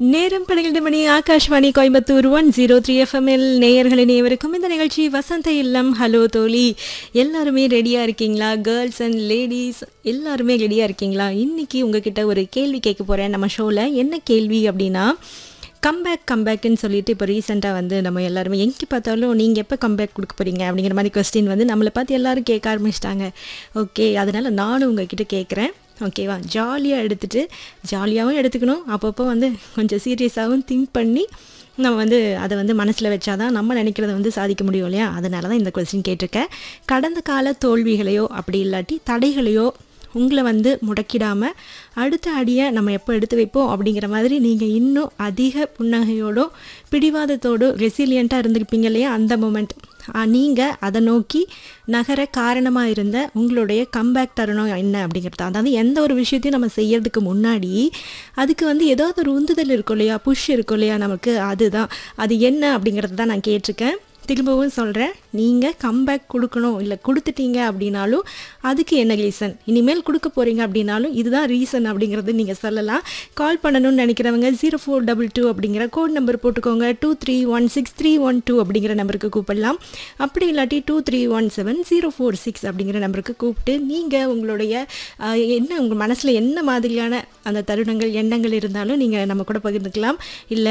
நேரம் பன்னிரண்டு மணி Akashvani Coimbatore one zero three எஃப்எம்எல் நேயர்களின் நேயருக்கும் இந்த நிகழ்ச்சி வசந்த இல்லம் ஹலோ தோழி எல்லாருமே ரெடியாக இருக்கீங்களா கேர்ள்ஸ் அண்ட் லேடிஸ் எல்லாருமே ரெடியாக இருக்கீங்களா இன்னைக்கு உங்ககிட்ட ஒரு கேள்வி கேட்க போகிறேன் நம்ம ஷோவில் என்ன கேள்வி அப்படின்னா கம்பேக் கம்பேக்குன்னு சொல்லிட்டு இப்போ ரீசெண்டாக வந்து நம்ம எல்லாருமே எங்கே பார்த்தாலும் நீங்கள் எப்போ கம்பேக் கொடுக்க போகிறீங்க அப்படிங்கிற மாதிரி கொஸ்டின் வந்து நம்மளை பார்த்து எல்லாரும் கேட்க ஆரம்பிச்சிட்டாங்க ஓகே அதனால் நானும் உங்ககிட்ட கேட்குறேன் ஓகேவா ஜாலியாக எடுத்துகிட்டு ஜாலியாகவும் எடுத்துக்கணும் அப்பப்போ வந்து கொஞ்சம் சீரியஸாகவும் திங்க் பண்ணி நம்ம வந்து அதை வந்து மனசில் வச்சாதான் நம்ம நினைக்கிறத வந்து சாதிக்க முடியும் இல்லையா அதனால தான் இந்த கொஸ்டின் கேட்டிருக்கேன் கடந்த கால தோல்விகளையோ அப்படி இல்லாட்டி தடைகளையோ உங்களை வந்து முடக்கிடாமல் அடுத்த அடியை நம்ம எப்போ எடுத்து வைப்போம் அப்படிங்கிற மாதிரி நீங்கள் இன்னும் அதிக புன்னகையோடோ பிடிவாதத்தோடோ ரெசிலியண்ட்டாக இருந்திருப்பீங்க இல்லையா அந்த மூமெண்ட் நீங்கள் அதை நோக்கி நகர காரணமாக இருந்த உங்களுடைய கம்பேக் தருணம் என்ன அப்படிங்கிறது அதாவது எந்த ஒரு விஷயத்தையும் நம்ம செய்யறதுக்கு முன்னாடி அதுக்கு வந்து ஏதாவது ஒரு உந்துதல் இருக்கும் இல்லையா புஷ் இருக்கும் இல்லையா நமக்கு அதுதான் அது என்ன அப்படிங்கிறது தான் நான் கேட்டிருக்கேன் திரும்பவும் சொல்கிறேன் நீங்கள் கம்பேக் கொடுக்கணும் இல்லை கொடுத்துட்டீங்க அப்படின்னாலும் அதுக்கு என்ன ரீசன் இனிமேல் கொடுக்க போகிறீங்க அப்படின்னாலும் இதுதான் ரீசன் அப்படிங்கிறது நீங்கள் சொல்லலாம் கால் பண்ணணும்னு நினைக்கிறவங்க ஜீரோ ஃபோர் டபுள் டூ அப்படிங்கிற கோட் நம்பர் போட்டுக்கோங்க two three one six three one two அப்படிங்கிற நம்பருக்கு கூப்பிடலாம் அப்படி இல்லாட்டி two three one seven zero four six அப்படிங்கிற நம்பருக்கு கூப்பிட்டு நீங்கள் உங்களுடைய ஆஹ், என்ன உங்கள் மனசில் என்ன மாதிரியான அந்த தருணங்கள் எண்ணங்கள் இருந்தாலும் நீங்கள் நம்ம கூட பகிர்ந்துக்கலாம் இல்லை